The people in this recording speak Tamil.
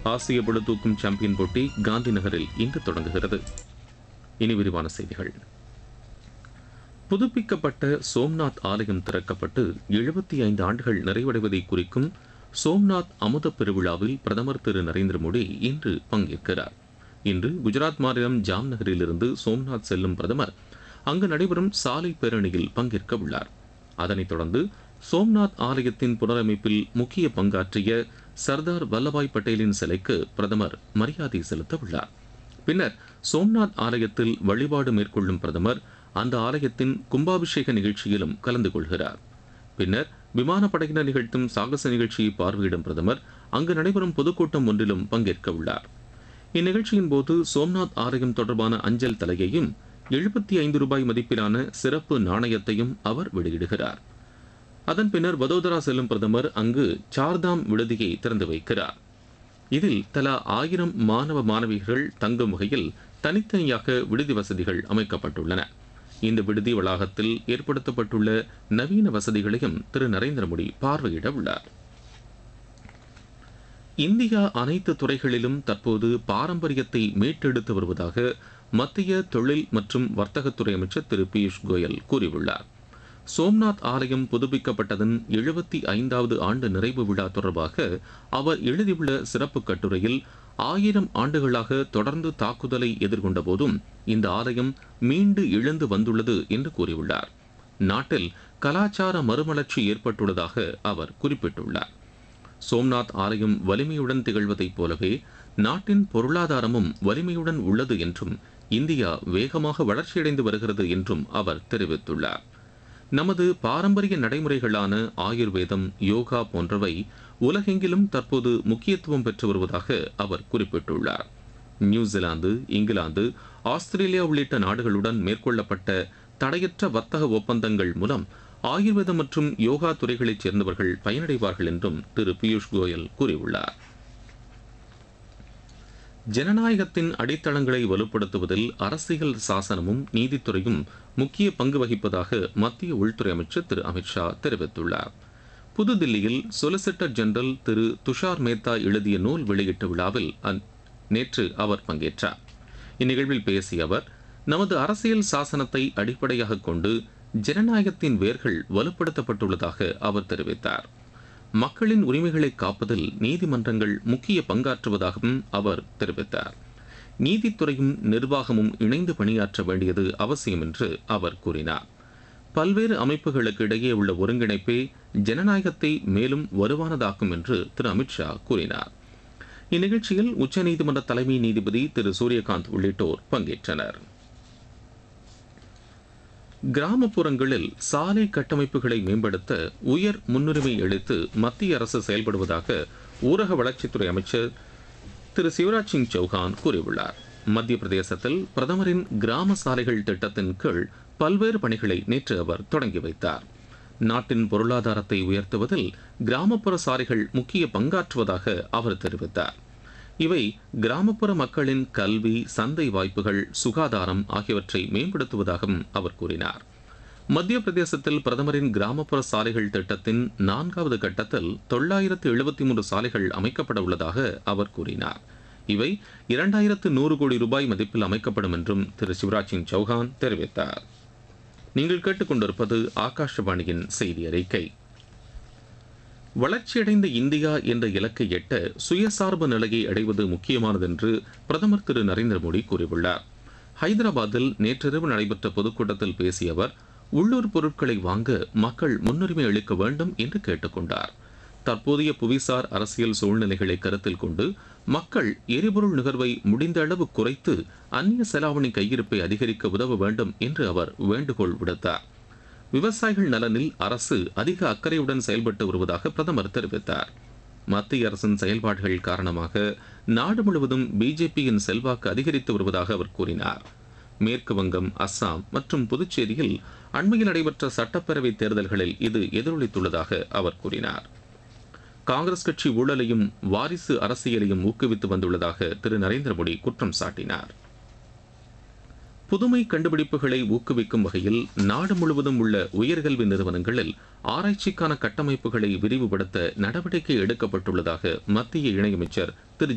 ஆசிய பளுதூக்கும் சாம்பியன் போட்டி காந்தி நகரில் இன்று தொடங்குகிறது இனி விரிவான செய்திகள் புதுப்பிக்கப்பட்ட சோம்நாத் ஆலயம் திறக்கப்பட்டு எழுபத்தி ஐந்து ஆண்டுகள் நிறைவடைவதை குறிக்கும் சோம்நாத் அமுத பெருவிழாவில் பிரதமர் திரு நரேந்திர மோடி இன்று பங்கேற்கிறார் இன்று குஜராத் மாநிலம் ஜாம்நகரிலிருந்து சோம்நாத் செல்லும் பிரதமர் அங்கு நடைபெறும் சாலை பேரணியில் பங்கேற்க உள்ளார் அதனைத் தொடர்ந்து சோம்நாத் ஆலயத்தின் புனரமைப்பில் முக்கிய பங்காற்றிய சர்தார் வல்லபாய் பட்டேலின் சிலைக்கு பிரதமர் மரியாதை செலுத்த உள்ளார் பின்னர் சோம்நாத் ஆலயத்தில் வழிபாடு மேற்கொள்ளும் பிரதமர் அந்த ஆலயத்தின் கும்பாபிஷேக நிகழ்ச்சியிலும் கலந்து கொள்கிறார் பின்னர் விமானப்படையினர் நிகழ்த்தும் சாகச நிகழ்ச்சியை பார்வையிடும் பிரதமர் அங்கு நடைபெறும் பொதுக்கூட்டம் ஒன்றிலும் பங்கேற்க உள்ளார் இந்நிகழ்ச்சியின் போது சோம்நாத் ஆலயம் தொடர்பான அஞ்சல் தலையையும் எழுபத்தி ஐந்து ரூபாய் மதிப்பிலான சிறப்பு நாணயத்தையும் அவர் வெளியிடுகிறார் அதன் பின்னர் வதோதரா செல்லும் பிரதமர் அங்கு சார்தாம் விடுதியை திறந்து வைக்கிறார் இதில் தலா ஆயிரம் மாணவ மாணவிகள் தங்கும் வகையில் தனித்தனியாக விடுதி வசதிகள் அமைக்கப்பட்டுள்ளன இந்த விடுதி வளாகத்தில் ஏற்படுத்தப்பட்டுள்ள நவீன வசதிகளையும் திரு நரேந்திர மோடி பார்வையிட உள்ளார் இந்தியா அனைத்து துறைகளிலும் தற்போது பாரம்பரியத்தை மீட்டெடுத்து வருவதாக மத்திய தொழில் மற்றும் வர்த்தகத்துறை அமைச்சர் திரு பியூஷ் கோயல் கூறியுள்ளார் சோம்நாத் ஆலயம் புதுப்பிக்கப்பட்டதன் எழுபத்தி ஐந்தாவது ஆண்டு நிறைவு விழா தொடர்பாக அவர் எழுதியுள்ள சிறப்பு கட்டுரையில் ஆயிரம் ஆண்டுகளாக தொடர்ந்து தாக்குதலை எதிர்கொண்ட போதும் இந்த ஆலயம் மீண்டு எழுந்து வந்துள்ளது என்று கூறியுள்ளார் நாட்டில் கலாச்சார மறுமலர்ச்சி ஏற்பட்டுள்ளதாக அவர் குறிப்பிட்டுள்ளார் சோம்நாத் ஆலயம் வலிமையுடன் திகழ்வதைப் போலவே நாட்டின் பொருளாதாரமும் வலிமையுடன் உள்ளது என்றும் இந்தியா வேகமாக வளர்ச்சியடைந்து வருகிறது என்றும் அவர் தெரிவித்துள்ளார் நமது பாரம்பரிய நடைமுறைகளான ஆயுர்வேதம் யோகா போன்றவை உலகெங்கிலும் தற்போது முக்கியத்துவம் பெற்று வருவதாக அவர் குறிப்பிட்டுள்ளார் நியூசிலாந்து இங்கிலாந்து ஆஸ்திரேலியா உள்ளிட்ட நாடுகளுடன் மேற்கொள்ளப்பட்ட தடையற்ற வர்த்தக ஒப்பந்தங்கள் மூலம் ஆயுர்வேதம் மற்றும் யோகா துறைகளைச் சேர்ந்தவர்கள் பயனடைவார்கள் என்றும் திரு பியூஷ் கோயல் கூறியுள்ளார் ஜனநாயகத்தின் அடித்தளங்களை வலுப்படுத்துவதில் அரசியல் சாசனமும் நீதித்துறையும் முக்கிய பங்கு வகிப்பதாக மத்திய உள்துறை அமைச்சர் திரு அமித்ஷா தெரிவித்துள்ளார் புதுதில்லியில் சொலிசிட்டர் ஜெனரல் திரு துஷார் மேத்தா எழுதிய நூல் வெளியீட்டு விழாவில் நேற்று அவர் பங்கேற்றார் இந்நிகழ்வில் பேசிய அவர் நமது அரசியல் சாசனத்தை அடிப்படையாக கொண்டு ஜனநாயகத்தின் வேர்கள் வலுப்படுத்தப்பட்டுள்ளதாக அவர் தெரிவித்தார் மக்களின் உரிமைகளை காப்பதில் நீதிமன்றங்கள் முக்கிய பங்காற்றுவதாகவும் அவர் தெரிவித்தார் நீதித்துறையும் நிர்வாகமும் இணைந்து பணியாற்ற வேண்டியது அவசியம் என்று அவர் கூறினார் பல்வேறு அமைப்புகளுக்கு இடையே உள்ள ஒருங்கிணைப்பே ஜனநாயகத்தை மேலும் வலுவானதாக்கும் என்று திரு அமித்ஷா கூறினார் இந்நிகழ்ச்சியில் உச்சநீதிமன்ற தலைமை நீதிபதி திரு சூரியகாந்த் உள்ளிட்டோர் பங்கேற்றனர் கிராமப்புறங்களில் சாலை கட்டமைப்புகளை மேம்படுத்த உயர் முன்னுரிமை அளித்து மத்திய அரசு செயல்படுவதாக ஊரக வளர்ச்சித்துறை அமைச்சர் திரு சிவராஜ் சிங் சௌஹான் கூறியுள்ளார் மத்திய பிரதேசத்தில் பிரதமரின் கிராம சாலைகள் திட்டத்தின் கீழ் பல்வேறு பணிகளை நேற்று அவர் தொடங்கி வைத்தார் நாட்டின் பொருளாதாரத்தை உயர்த்துவதில் கிராமப்புற சாலைகள் முக்கிய பங்காற்றுவதாக அவர் தெரிவித்தார் இவை கிராமப்புற மக்களின் கல்வி சந்தை வாய்ப்புகள் சுகாதாரம் ஆகியவற்றை மேம்படுத்துவதாகவும் அவர் கூறினார் மத்திய பிரதேசத்தில் பிரதமரின் கிராமப்புற சாலைகள் திட்டத்தின் நான்காவது கட்டத்தில் தொள்ளாயிரத்து எழுபத்தி மூன்று சாலைகள் அமைக்கப்பட உள்ளதாக அவர் கூறினார் இவை இரண்டாயிரத்து நூறு கோடி ரூபாய் மதிப்பில் அமைக்கப்படும் என்றும் திரு சிவராஜ் சிங் சௌஹான் தெரிவித்தார் நீங்கள் கேட்டுக்கொண்டிருப்பது ஆகாஷவாணியின் செய்தி அறிக்கை வளர்ச்சியடைந்த இந்தியா என்ற இலக்கை எட்ட சுயசார்பு நிலையை அடைவது முக்கியமானது என்று பிரதமர் திரு நரேந்திர மோடி கூறியுள்ளார் ஹைதராபாத்தில் நேற்றிரவு நடைபெற்ற பொதுக்கூட்டத்தில் பேசிய அவர் உள்ளூர் பொருட்களை வாங்க மக்கள் முன்னுரிமை அளிக்க வேண்டும் என்று கேட்டுக்கொண்டார் தற்போதைய புவிசார் அரசியல் சூழ்நிலைகளை கருத்தில் கொண்டு மக்கள் எரிபொருள் நுகர்வை முடிந்த அளவு குறைத்து அந்நிய செலாவணி கையிருப்பை அதிகரிக்க உதவ வேண்டும் என்று அவர் வேண்டுகோள் விடுத்தார் விவசாயிகள் நலனில் அரசு அதிக அக்கறையுடன் செயல்பட்டு வருவதாக பிரதமர் தெரிவித்தார் மத்திய அரசின் செயல்பாடுகள் காரணமாக நாடு முழுவதும் பிஜேபியின் செல்வாக்கு அதிகரித்து வருவதாக அவர் கூறினார் மேற்கு வங்கம் அஸ்ஸாம் மற்றும் புதுச்சேரியில் அண்மையில் நடைபெற்ற சட்டப்பேரவை தேர்தல்களில் இது எதிரொலித்துள்ளதாக அவர் கூறினார் காங்கிரஸ் கட்சி ஊழலையும் வாரிசு அரசியலையும் ஊக்குவித்து வந்துள்ளதாக திரு நரேந்திர மோடி குற்றம் சாட்டினார் புதுமை கண்டுபிடிப்புகளை ஊக்குவிக்கும் வகையில் நாடு முழுவதும் உள்ள உயர்கல்வி நிறுவனங்களில் ஆராய்ச்சிக்கான கட்டமைப்புகளை விரிவுபடுத்த நடவடிக்கை எடுக்கப்பட்டுள்ளதாக மத்திய இணையமைச்சர் திரு